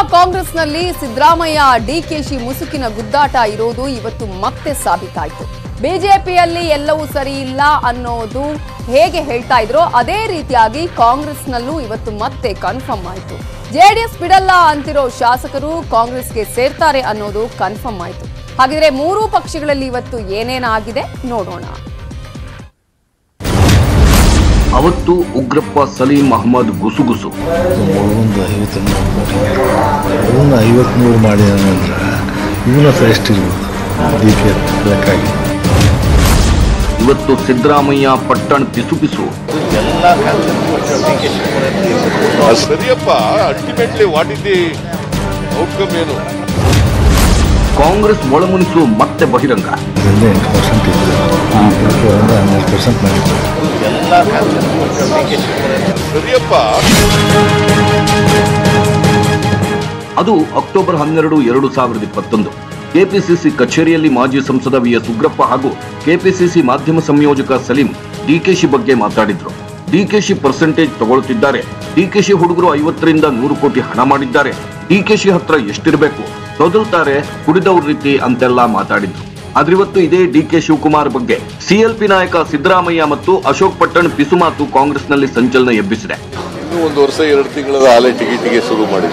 ಕಾಂಗ್ರೆಸ್ನಲ್ಲಿ ಸಿದ್ದರಾಮಯ್ಯ ಡಿಕೆಶಿ ಮುಸುಕಿನ ಗುದ್ದಾಟ ಇರೋದು ಇವತ್ತು ಮತ್ತೆ ಸಾಬೀತಾಯಿತು ಬಿಜೆಪಿಯಲ್ಲಿ ಎಲ್ಲವೂ ಸರಿ ಇಲ್ಲ ಅನ್ನೋದು ಹೇಗೆ ಹೇಳ್ತಾ ಇದ್ರೋ ಅದೇ ರೀತಿಯಾಗಿ ಕಾಂಗ್ರೆಸ್ನಲ್ಲೂ ಇವತ್ತು ಮತ್ತೆ ಕನ್ಫರ್ಮ್ ಆಯಿತು ಜೆಡಿಎಸ್ ಬಿಡಲ್ಲ ಅಂತಿರೋ ಶಾಸಕರು ಕಾಂಗ್ರೆಸ್ಗೆ ಸೇರ್ತಾರೆ ಅನ್ನೋದು ಕನ್ಫರ್ಮ್ ಆಯಿತು ಹಾಗಿದ್ರೆ ಮೂರೂ ಪಕ್ಷಗಳಲ್ಲಿ ಇವತ್ತು ಏನೇನಾಗಿದೆ ನೋಡೋಣ ಅವತ್ತು ಉಗ್ರಪ್ಪ ಸಲೀಂ ಅಹಮದ್ ಗುಸುಗುಸು ಒಂದು ಐವತ್ತು ಒಂದು ಐವತ್ಮೂರು ಮಾಡಿ ಅಂದ್ರೆ ಇವನ ಹತ್ರ ಎಷ್ಟಿರ್ಬೋದು ಡಿ ಪಿ ಲೆಕ್ಕಾಗಿ ಇವತ್ತು ಸಿದ್ದರಾಮಯ್ಯ ಪಟ್ಟಣ್ ಪಿಸುಪಿಸು ಅದು ಸರಿಯಪ್ಪ ultimately what is the outcome ಏನು ಕಾಂಗ್ರೆಸ್ ಒಳಮುನಿಸು ಮತ್ತೆ ಬಹಿರಂಗ ಅದರಿಂದ ಎಂಟು ಪರ್ಸೆಂಟ್ ಇದ್ದು ಒಂದು ಹನ್ನೆರಡು ಪರ್ಸೆಂಟ್ ಮಾಡಿದ್ದು ಸರಿಯಪ್ಪ ಅದು ಅಕ್ಟೋಬರ್ ಹನ್ನೆರಡು ಎರಡು ಸಾವಿರದ ಇಪ್ಪತ್ತೊಂದು ಕೆಪಿಸಿಸಿ ಕಚೇರಿಯಲ್ಲಿ ಮಾಜಿ ಸಂಸದ ವಿ ಎಸ್ ಉಗ್ರಪ್ಪ ಹಾಗೂ ಕೆಪಿಸಿಸಿ ಮಾಧ್ಯಮ ಸಂಯೋಜಕ ಸಲೀಂ ಡಿಕೆಶಿ ಬಗ್ಗೆ ಮಾತಾಡಿದ್ರು ಡಿಕೆಶಿ ಪರ್ಸೆಂಟೇಜ್ ತಗೊಳ್ತಿದ್ದಾರೆ ಡಿಕೆಶಿ ಹುಡುಗರು ಐವತ್ತರಿಂದ ನೂರು ಕೋಟಿ ಹಣ ಮಾಡಿದ್ದಾರೆ ಡಿಕೆಶಿ ಹತ್ರ ಎಷ್ಟಿರಬೇಕು ತೊದಲ್ತಾರೆ ಕುಡಿದವ್ರ ರೀತಿ ಅಂತೆಲ್ಲ ಮಾತಾಡಿದ್ರು ಆದ್ರಿವತ್ತು ಇದೇ ಡಿಕೆ ಶಿವಕುಮಾರ್ ಬಗ್ಗೆ ಸಿಎಲ್ಪಿ ನಾಯಕ ಸಿದ್ದರಾಮಯ್ಯ ಮತ್ತು ಅಶೋಕ್ ಪಟ್ಟಣ್ ಪಿಸುಮಾತು ಕಾಂಗ್ರೆಸ್ನಲ್ಲಿ ಸಂಚಲನ ಎಬ್ಬಿಸಿದೆ ಇನ್ನೂ ಒಂದು ವರ್ಷ ಎರಡು ತಿಂಗಳ ಆಲೆ ಟಿಕೆಟಿಗೆ ಶುರು ಮಾಡಿ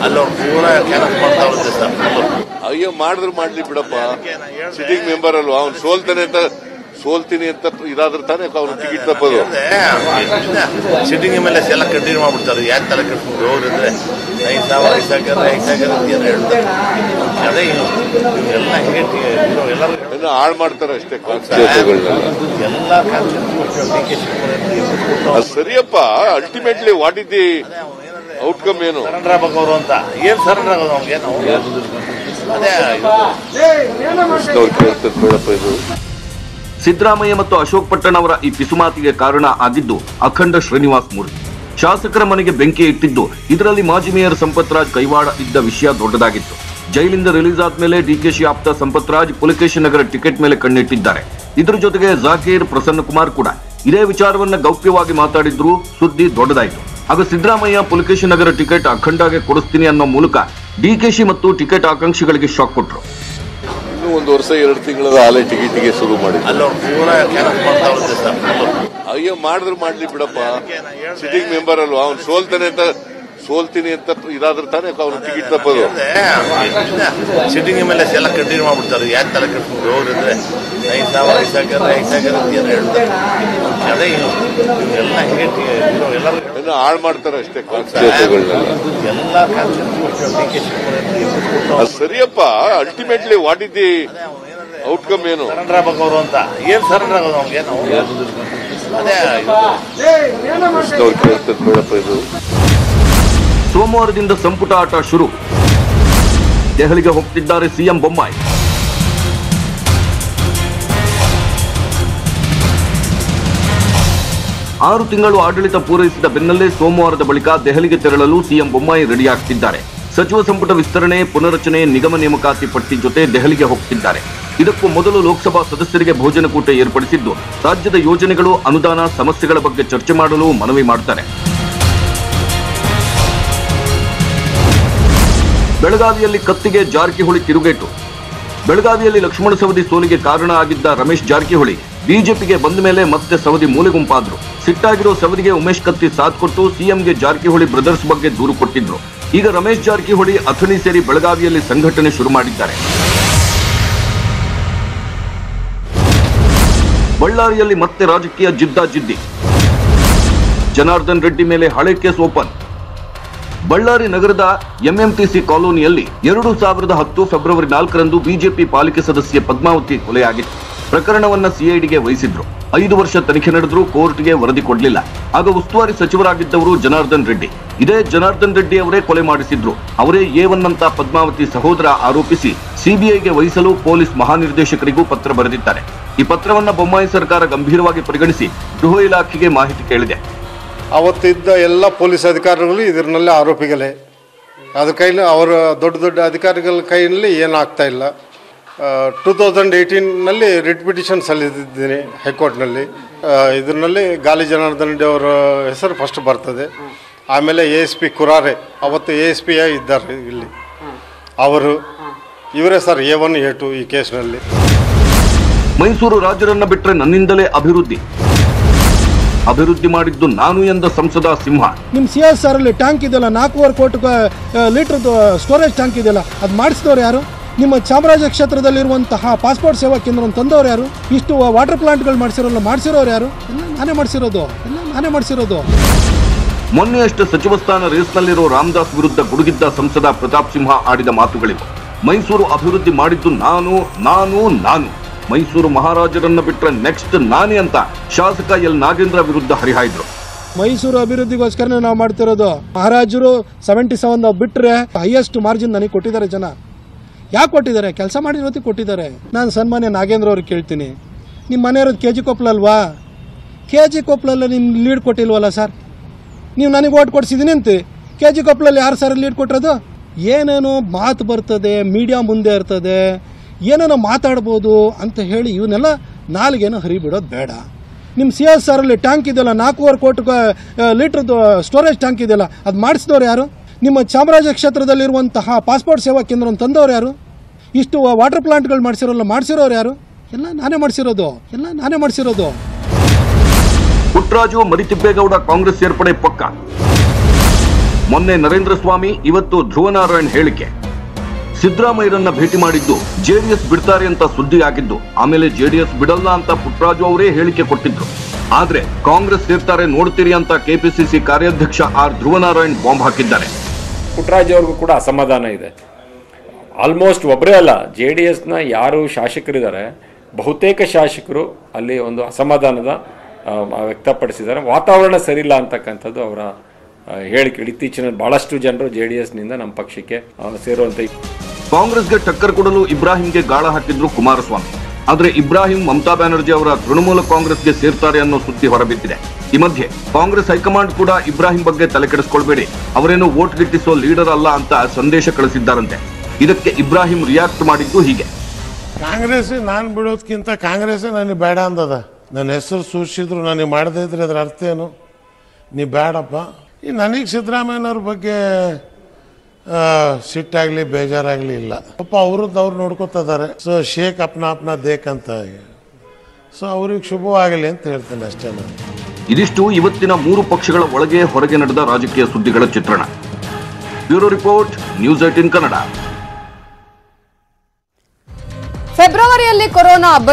ಅಯ್ಯೋ ಮಾಡಿದ್ರೆ ಮಾಡ್ಲಿ ಬಿಡಪ್ಪ ಸಿಟ್ಟಿಂಗ್ ಮೆಂಬರ್ ಅಲ್ವಾ ಅವ್ನು ಸೋಲ್ತಾನೆ ಅಂತ ಸೋಲ್ತೀನಿ ಅಂತ ಇದಾದ್ರೆ ತಾನೇ ಅವ್ನು ಟಿಕೆಟ್ ತಪ್ಪೋದು ಸಿಟ್ಟಿಂಗ್ ಎಮ್ ಎಲ್ ಎಸ್ ಎಲ್ಲ ಕಂಟಿನ್ಯೂ ಮಾಡ್ಬಿಡ್ತಾರೆ ಯಾಕೆ ತಲೆ ಕೆಡ್ಸ್ಕೊಂಡು ಹೋಗಿದ್ರೆ ಐದು ಸಾವಿರ ಐದು ಸಾವಿರ ಐದು ಸಾವಿರ ಅಂತ ಏನು ಹೇಳ್ತಾರೆ ಅದೇ ಎಲ್ಲ ಹಿಂಗೆ ಟಿ- ಇದು ಎಲ್ಲರೂ ಏನೋ ಹಾಳು ಮಾಡ್ತಾರೆ ಅಷ್ಟೇ ಕಾನ್ಸ್ಟಿಟ್ಯೂಷನ್ಗಳನ್ನೆಲ್ಲ ಎಲ್ಲ ಡಿ ಕೆ ಶಿವಕುಮಾರ್ ಅದು ಸರಿಯಪ್ಪ ultimately what is the outcome ಏನು ಸರೆಂಡರ್ ಆಗ್ಬೇಕು ಅವರು ಅಂತ ಏನ್ ಸರೆಂಡರ್ ಆಗೋದು ಅವ್ನಿಗೆ ನಾವು ಅದೇ ಇದು. ಅವ್ರು ಕೇಳ್ತದೆ ಬೇಡಪ್ಪ ಇದು ಸಿದ್ದರಾಮಯ್ಯ ಮತ್ತು ಅಶೋಕ್ ಪಟ್ಟಣ್ ಅವರ ಈ ಪಿಸುಮಾತಿಗೆ ಕಾರಣ ಆಗಿದ್ದು ಅಖಂಡ ಶ್ರೀನಿವಾಸ್ ಮೂರ್ತಿ ಶಾಸಕರ ಮನೆಗೆ ಬೆಂಕಿ ಇಟ್ಟಿದ್ದು ಇದರಲ್ಲಿ ಮಾಜಿ ಮೇಯರ್ ಸಂಪತ್ ರಾಜ್ ಕೈವಾಡ ಇದ್ದ ವಿಷಯ ದೊಡ್ಡದಾಗಿತ್ತು ಜೈಲಿಂದ ರಿಲೀಸ್ ಆದ್ಮೇಲೆ ಡಿಕೆಶಿ ಆಪ್ತ ಸಂಪತ್ ರಾಜ್ ಪುಲಕೇಶಿ ನಗರ ಟಿಕೆಟ್ ಮೇಲೆ ಕಣ್ಣಿಟ್ಟಿದ್ದಾರೆ ಇದರ ಜೊತೆಗೆ ಜಾಕೀರ್ ಪ್ರಸನ್ನ ಕುಮಾರ್ ಕೂಡ ಇದೇ ವಿಚಾರವನ್ನ ಗೌಪ್ಯವಾಗಿ ಮಾತಾಡಿದ್ರು ಸುದ್ದಿ ದೊಡ್ಡದಾಯಿತು ಆಗ ಸಿದ್ದರಾಮಯ್ಯ ಪುಲಕೇಶಿ ನಗರ ಟಿಕೆಟ್ ಅಖಂಡಗೆ ಕೊಡಿಸ್ತೀನಿ ಅನ್ನೋ ಮೂಲಕ ಡಿಕೆಶಿ ಮತ್ತು ಟಿಕೆಟ್ ಆಕಾಂಕ್ಷಿಗಳಿಗೆ ಶಾಕ್ ಕೊಟ್ರು ಇನ್ನೂ ಒಂದು ವರ್ಷ ಎರಡು ತಿಂಗಳ ಆಲೆ ಟಿಕೆಟಿಗೆ ಶುರು ಮಾಡಿ ಅಲ್ಲಿ ಅವ್ರು ಪೂರ ಕ್ಯಾನ್ಸಲ್ ಮಾಡ್ತಾ ಇರುತ್ತೆ ಸರ್ ಅಯ್ಯೋ ಮಾಡಿದ್ರೆ ಮಾಡ್ಲಿ ಬಿಡಪ್ಪ ಸಿಟ್ಟಿಂಗ್ ಮೆಂಬರ್ ಅಲ್ವಾ ಅವ್ನು ಸೋಲ್ತಾನೆ ಅಂತ ಸೋಲ್ತೀನಿ ಅಂತ ಇದಾದ್ರೆ ತಾನೇ ಅವ್ನು ಟಿಕೆಟ್ ತಪ್ಪೋದು ಸಿಟ್ಟಿಂಗ್ ಎಮ್ ಎಲ್ ಎಸ್ ಎಲ್ಲ ಕಂಟಿನ್ಯೂ ಮಾಡ್ಬಿಡ್ತಾರೆ ಯಾಕೆ ತಲೆ ಕೆಡ್ಸ್ಕೊಂಡು ಹೋಗಿದ್ರೆ ಐದು ಸಾವಿರ ಐದು ಸಾವಿರ ಐದು ಸಾವಿರ ಅಂತ ಏನು ಹೇಳ್ತಾರೆ ಅದೇ ಇದು ಎಲ್ಲ ಹಿಂಗೆ ಟಿ- ಇದು ಎಲ್ಲರೂ ಏನೋ ಹಾಳು ಮಾಡ್ತಾರೆ ಅಷ್ಟೇ ಕಾನ್ಸ್ಟಿಟ್ಯೂಷನ್ಗಳನ್ನೆಲ್ಲ ಎಲ್ಲ ಡಿ ಕೆ ಶಿವಕುಮಾರ್ ಅದು ಸರಿಯಪ್ಪ ultimately what is the outcome ಏನು ಸರೆಂಡರ್ ಆಗ್ಬೇಕು ಅವರು ಅಂತ ಏನ್ ಸರೆಂಡರ್ ಆಗೋದು ಅವ್ನಿಗೆ ನಾವು ಅದೇ ಇದು. ಅವ್ರು ಕೇಳ್ತದೆ ಬೇಡಪ್ಪ ಇದು ಸೋಮವಾರದಿಂದ ಸಂಪುಟ ಆಟ ಶುರು ದೆಹಲಿಗೆ ಹೋಗ್ತಿದ್ದಾರೆ ಸಿಎಂ ಬೊಮ್ಮಾಯಿ ಆರು ತಿಂಗಳು ಆಡಳಿತ ಪೂರೈಸಿದ ಬೆನ್ನಲ್ಲೇ ಸೋಮವಾರದ ಬಳಿಕ ದೆಹಲಿಗೆ ತೆರಳಲು ಸಿಎಂ ಬೊಮ್ಮಾಯಿ ರೆಡಿಯಾಗ್ತಿದ್ದಾರೆ ಸಚಿವ ಸಂಪುಟ ವಿಸ್ತರಣೆ ಪುನರಚನೆ ನಿಗಮ ನೇಮಕಾತಿ ಪಟ್ಟಿ ಜೊತೆ ದೆಹಲಿಗೆ ಹೋಗ್ತಿದ್ದಾರೆ ಇದಕ್ಕೂ ಮೊದಲು ಲೋಕಸಭಾ ಸದಸ್ಯರಿಗೆ ಭೋಜನಕೂಟ ಏರ್ಪಡಿಸಿದ್ದು ರಾಜ್ಯದ ಯೋಜನೆಗಳು ಅನುದಾನ ಸಮಸ್ಯೆಗಳ ಬಗ್ಗೆ ಚರ್ಚೆ ಮಾಡಲು ಮನವಿ ಮಾಡ್ತಾರೆ ಬೆಳಗಾವಿಯಲ್ಲಿ ಕತ್ತಿಗೆ ಜಾರಕಿಹೊಳಿ ತಿರುಗೇಟು ಬೆಳಗಾವಿಯಲ್ಲಿ ಲಕ್ಷ್ಮಣ ಸವದಿ ಸೋಲಿಗೆ ಕಾರಣ ಆಗಿದ್ದ ರಮೇಶ್ ಜಾರಕಿಹೊಳಿ ಬಿಜೆಪಿಗೆ ಬಂದ ಮೇಲೆ ಮತ್ತೆ ಸವದಿ ಮೂಲೆಗುಂಪಾದ್ರು ಸಿಟ್ಟಾಗಿರೋ ಸವದಿಗೆ ಉಮೇಶ್ ಕತ್ತಿ ಸಾಥ್ ಕೊಟ್ಟು ಸಿಎಂಗೆ ಜಾರಕಿಹೊಳಿ ಬ್ರದರ್ಸ್ ಬಗ್ಗೆ ದೂರು ಕೊಟ್ಟಿದ್ರು ಈಗ ರಮೇಶ್ ಜಾರಕಿಹೊಳಿ ಅಥಣಿ ಸೇರಿ ಬೆಳಗಾವಿಯಲ್ಲಿ ಸಂಘಟನೆ ಶುರು ಮಾಡಿದ್ದಾರೆ ಬಳ್ಳಾರಿಯಲ್ಲಿ ಮತ್ತೆ ರಾಜಕೀಯ ಜಿದ್ದಾಜಿದ್ದಿ ಜನಾರ್ದನ್ ರೆಡ್ಡಿ ಮೇಲೆ ಹಳೆ ಕೇಸ್ ಓಪನ್ ಬಳ್ಳಾರಿ ನಗರದ ಎಂಎಂಟಿಸಿ ಕಾಲೋನಿಯಲ್ಲಿ ಎರಡು ಸಾವಿರದ ಹತ್ತು ಫೆಬ್ರವರಿ ನಾಲ್ಕರಂದು ಬಿಜೆಪಿ ಪಾಲಿಕೆ ಸದಸ್ಯೆ ಪದ್ಮಾವತಿ ಕೊಲೆಯಾಗಿತ್ತು ಪ್ರಕರಣವನ್ನ ಸಿಐಡಿಗೆ ವಹಿಸಿದ್ರು ಐದು ವರ್ಷ ತನಿಖೆ ನಡೆದರೂ ಕೋರ್ಟ್ಗೆ ವರದಿ ಕೊಡಲಿಲ್ಲ ಆಗ ಉಸ್ತುವಾರಿ ಸಚಿವರಾಗಿದ್ದವರು ಜನಾರ್ದನ್ ರೆಡ್ಡಿ ಇದೇ ಜನಾರ್ದನ್ ರೆಡ್ಡಿ ಅವರೇ ಕೊಲೆ ಮಾಡಿಸಿದ್ರು ಅವರೇ ಏವನ್ ಅಂತ ಪದ್ಮಾವತಿ ಸಹೋದರ ಆರೋಪಿಸಿ ಸಿಬಿಐಗೆ ವಹಿಸಲು ಪೊಲೀಸ್ ಮಹಾನಿರ್ದೇಶಕರಿಗೂ ಪತ್ರ ಬರೆದಿದ್ದಾರೆ ಈ ಪತ್ರವನ್ನ ಬೊಮ್ಮಾಯಿ ಸರ್ಕಾರ ಗಂಭೀರವಾಗಿ ಪರಿಗಣಿಸಿ ಗೃಹ ಇಲಾಖೆಗೆ ಮಾಹಿತಿ ಕೇಳಿದೆ ಅವತ್ತಿದ್ದ ಎಲ್ಲ ಪೊಲೀಸ್ ಅಧಿಕಾರಿಗಳು ಇದರಲ್ಲಿ ಆರೋಪಿಗಳೇ ಅದ್ರ ಕೈಲಿ ಅವರ ದೊಡ್ಡ ದೊಡ್ಡ ಅಧಿಕಾರಿಗಳ ಕೈಯಲ್ಲಿ ಏನಾಗ್ತಾ ಇಲ್ಲ ಟೂ ತೌಸಂಡ್ ಏಯ್ಟೀನ್ನಲ್ಲಿ ರಿಟ್ ಪಿಟಿಷನ್ ಸಲ್ಲಿಸಿದ್ದೀನಿ ಹೈಕೋರ್ಟ್ನಲ್ಲಿ ಇದರಲ್ಲಿ ಗಾಲಿ ಜನಾರ್ದನ್ ರೆಡ್ಡಿ ಅವರ ಹೆಸರು ಫಸ್ಟ್ ಬರ್ತದೆ ಆಮೇಲೆ ಎ ಎಸ್ ಪಿ ಕುರಾರೆ ಅವತ್ತು ಎ ಎಸ್ ಪಿ ಇದ್ದಾರೆ ಇಲ್ಲಿ ಅವರು ಇವರೇ sir A one A two ಈ ಕೇಸ್ನಲ್ಲಿ ಮೈಸೂರು ರಾಜರನ್ನ ಬಿಟ್ರೆ ನನ್ನಿಂದಲೇ ಅಭಿವೃದ್ಧಿ ಅಭಿವೃದ್ಧಿ ಮಾಡಿದ್ದು ನಾನು ಎಂದ ಸಂಸದ ಸಿಂಹ ನಿಮ್ಮ ಸಿ ಎಸ್ ಆರ್ ಅಲ್ಲಿ ಟ್ಯಾಂಕ್ ಇದೆಯಲ್ಲ ನಾಲ್ಕೂವರೆ ಕೋಟಿ ಲೀಟ್ರದ್ದು ಸ್ಟೋರೇಜ್ ಟ್ಯಾಂಕ್ ಇದೆಯಲ್ಲ ಅದು ಮಾಡಿಸಿದವ್ರು ಯಾರು ನಿಮ್ಮ ಚಾಮರಾಜ ಕ್ಷೇತ್ರದಲ್ಲಿರುವಂತಹ ಪಾಸ್ಪೋರ್ಟ್ ಸೇವಾ ಕೇಂದ್ರ ತಂದವ್ರು ಯಾರು ಇಷ್ಟು ವಾಟರ್ ಪ್ಲಾಂಟ್ಗಳು ಮಾಡಿಸಿರೋಲ್ಲ ಮಾಡಿಸಿರೋರು ಯಾರು ಎಲ್ಲ ನಾನೇ ಮಾಡಿಸಿರೋದು ಎಲ್ಲ ನಾನೇ ಮಾಡಿಸಿರೋದು ಮೊನ್ನೆಯಷ್ಟೇ ಸಚಿವ ಸ್ಥಾನ ರೇಸ್ನಲ್ಲಿರೋ ರಾಮದಾಸ್ ವಿರುದ್ಧ ಗುಡುಗಿದ್ದ ಸಂಸದ ಪ್ರತಾಪ್ ಸಿಂಹ ಆಡಿದ ಮಾತುಗಳಿವೆ ಮೈಸೂರು ಅಭಿವೃದ್ಧಿ ಮಾಡಿದ್ದು ನಾನು ನಾನು ನಾನು ಮೈಸೂರು ಮಹಾರಾಜರನ್ನ ಬಿಟ್ರೆ ನೆಕ್ಸ್ಟ್ ನಾನೇ ಅಂತ ಶಾಸಕ ಎಲ್ ನಾಗೇಂದ್ರ ವಿರುದ್ಧ ಹರಿಹಾಯ್ದ್ರು ಮೈಸೂರು ಅಭಿವೃದ್ಧಿಗೋಸ್ಕರನೇ ನಾವು ಮಾಡ್ತಿರೋದು ಮಹಾರಾಜರು ಸೆವೆಂಟಿ ಸೆವೆನ್ ಬಿಟ್ಟರೆ ಹೈಯೆಸ್ಟ್ ಮಾರ್ಜಿನ್ ನನಗೆ ಕೊಟ್ಟಿದ್ದಾರೆ ಜನ ಯಾಕೆ ಕೊಟ್ಟಿದ್ದಾರೆ ಕೆಲಸ ಮಾಡಿರೋದಕ್ಕೆ ಕೊಟ್ಟಿದ್ದಾರೆ ನಾನು ಸನ್ಮಾನ್ಯ ನಾಗೇಂದ್ರ ಅವ್ರಿಗೆ ಕೇಳ್ತೀನಿ ನಿಮ್ಮ ಮನೆ ಇರೋದು ಕೆ ಜಿ ಕೊಪ್ಪಲಲ್ವಾ ಕೆ ಜಿ ಕೊಪ್ಪಲಲ್ಲಿ ನಿಮ್ಮ ಲೀಡ್ ಕೊಟ್ಟಿಲ್ವಲ್ಲ ಸರ್ ನೀವು ನನಗೆ ಓಟ್ ಕೊಡ್ಸಿದ್ದೀನಿ ಅಂತ ಕೆ ಜಿ ಕೊಪ್ಪಲಲ್ಲಿ ಯಾರು ಸರ್ ಲೀಡ್ ಕೊಟ್ಟಿರೋದು ಏನೇನೋ ಮಾತು ಬರ್ತದೆ ಮೀಡಿಯಾ ಮುಂದೆ ಇರ್ತದೆ ಏನೇನೋ ಮಾತಾಡ್ಬೋದು ಅಂತ ಹೇಳಿ ಇವನ್ನೆಲ್ಲ ನಾಲ್ಗೇನೋ ಹರಿಬಿಡೋದು ಬೇಡ ನಿಮ್ಮ ಸಿ ಎಸ್ ಆರ್ ಅಲ್ಲಿ ಟ್ಯಾಂಕ್ ಇದೆಯಲ್ಲ ನಾಲ್ಕೂವರೆ ಕೋಟಿ ಲೀಟ್ರದ್ದು ಸ್ಟೋರೇಜ್ ಟ್ಯಾಂಕ್ ಇದೆಯಲ್ಲ ಅದು ಮಾಡಿಸಿದವ್ರು ಯಾರು ನಿಮ್ಮ ಚಾಮರಾಜ ಕ್ಷೇತ್ರದಲ್ಲಿರುವಂತಹ ಪಾಸ್ಪೋರ್ಟ್ ಸೇವಾ ಕೇಂದ್ರ ತಂದವ್ರು ಯಾರು ಇಷ್ಟು ವಾಟರ್ ಪ್ಲಾಂಟ್ಗಳು ಮಾಡಿಸಿರೋಲ್ಲ ಮಾಡಿಸಿರೋರು ಯಾರು ಎಲ್ಲ ನಾನೇ ಮಾಡಿಸಿರೋದು ಎಲ್ಲ ನಾನೇ ಮಾಡಿಸಿರೋದು ಪುಟ್ಟರಾಜು ಮರಿತಿಬ್ಬೇಗೌಡ ಕಾಂಗ್ರೆಸ್ ಸೇರ್ಪಡೆ ಪಕ್ಕ ಮೊನ್ನೆ ನರೇಂದ್ರ ಸ್ವಾಮಿ ಇವತ್ತು ಧ್ರುವನಾರಾಯಣ್ ಹೇಳಿಕೆ ಸಿದ್ದರಾಮಯ್ಯರನ್ನ ಭೇಟಿ ಮಾಡಿದ್ದು ಜೆಡಿಎಸ್ ಬಿಡ್ತಾರೆ ಅಂತ ಸುದ್ದಿ ಆಗಿದ್ದು ಆಮೇಲೆ ಜೆಡಿಎಸ್ ಬಿಡಲ್ಲ ಅಂತ ಪುಟ್ಟರಾಜು ಅವರೇ ಹೇಳಿಕೆ ಕೊಟ್ಟಿದ್ರು ಆದ್ರೆ ಕಾಂಗ್ರೆಸ್ ಸೇರ್ತಾರೆ ನೋಡ್ತೀರಿ ಅಂತ ಕೆಪಿಸಿಸಿ ಕಾರ್ಯಾಧ್ಯಕ್ಷ ಆರ್ ಧ್ರುವನಾರಾಯಣ್ ಬಾಂಬ್ ಹಾಕಿದ್ದಾರೆ ಪುಟ್ಟರಾಜ್ ಅವ್ರಿಗೂ ಕೂಡ ಅಸಮಾಧಾನ ಇದೆ ಆಲ್ಮೋಸ್ಟ್ ಒಬ್ಬರೇ ಅಲ್ಲ ಜೆ ಡಿ ಎಸ್ನ ಯಾರು ಶಾಸಕರಿದ್ದಾರೆ ಬಹುತೇಕ ಶಾಸಕರು ಅಲ್ಲಿ ಒಂದು ಅಸಮಾಧಾನದ ಆ, ವ್ಯಕ್ತಪಡಿಸಿದ್ದಾರೆ ವಾತಾವರಣ ಸರಿಯಿಲ್ಲ ಅಂತಕ್ಕಂಥದ್ದು ಅವರ ಆ, ಹೇಳಿಕೆ ಇತ್ತೀಚಿನ ಬಹಳಷ್ಟು ಜನರು ಜೆ ಡಿ ಎಸ್ನಿಂದ ನಮ್ಮ ಪಕ್ಷಕ್ಕೆ ಆ, ಸೇರುವಂಥ ಕಾಂಗ್ರೆಸ್ಗೆ ಟಕ್ಕರ್ ಕೊಡಲು ಇಬ್ರಾಹಿಂಗೆ ಗಾಳ ಹಾಕಿದ್ರು ಕುಮಾರಸ್ವಾಮಿ ಆದ್ರೆ ಇಬ್ರಾಹಿಂ ಮಮತಾ ಬ್ಯಾನರ್ಜಿ ಅವರ ತೃಣಮೂಲ ಕಾಂಗ್ರೆಸ್ಗೆ ಸೇರ್ತಾರೆ ಅನ್ನೋ ಸುದ್ದಿ ಹೊರಬಿದ್ದಿದೆ ಈ ಮಧ್ಯೆ ಕಾಂಗ್ರೆಸ್ ಹೈಕಮಾಂಡ್ ಕೂಡ ಇಬ್ರಾಹಿಂ ಬಗ್ಗೆ ತಲೆ ಕೆಡಿಸ್ಕೊಳ್ಬೇಡಿ ಅವರೇನು ವೋಟ್ ಗಿಟ್ಟಿಸೋ ಲೀಡರ್ ಅಲ್ಲ ಅಂತ ಸಂದೇಶ ಕಳಿಸಿದ್ದಾರಂತೆ ಇದಕ್ಕೆ ಇಬ್ರಾಹಿಂ ರಿಯಾಕ್ಟ್ ಮಾಡಿದ್ದು ಹೀಗೆ ಕಾಂಗ್ರೆಸ್ ನಾನು ಬಿಡೋದಕ್ಕಿಂತ ಕಾಂಗ್ರೆಸ್ಸೇ ನನಗೆ ಬೇಡ ಅಂದದ ನನ್ನ ಹೆಸರು ಸೂಚಿಸಿದ್ರು ನನಗೆ ಮಾಡದೇ ಇದ್ರೆ ಅದ್ರ ಅರ್ಥ ಏನು ನೀ ಬೇಡಪ್ಪ ಈ ನನಗೆ ಸಿದ್ದರಾಮಯ್ಯನವ್ರ ಬಗ್ಗೆ ಆ, ಸಿಟ್ಟಾಗ್ಲಿ ಬೇಜಾರಾಗ್ಲಿ ಇಲ್ಲ ಪಾಪ ಅವ್ರದ್ದು ಅವ್ರು ನೋಡ್ಕೊತಿದ್ದಾರೆ ಸೊ ಶೇಕ್ ಅಪ್ನ ಅಪ್ನ ದೇಕ್ ಅಂತ ಸೊ ಅವ್ರಿಗೆ ಶುಭವಾಗಲಿ ಅಂತ ಹೇಳ್ತೇನೆ ಅಷ್ಟೇ ನಾನು ಇದಿಷ್ಟು ಇವತ್ತಿನ ಮೂರು ಪಕ್ಷಗಳ ಒಳಗೆ ಹೊರಗೆ ನಡೆದ ರಾಜಕೀಯ ಸುದ್ದಿಗಳ ಚಿತ್ರಣ bureau report news eighteen Kannada ಫೆಬ್ರವರಿಯಲ್ಲಿ ಕೊರೋನಾ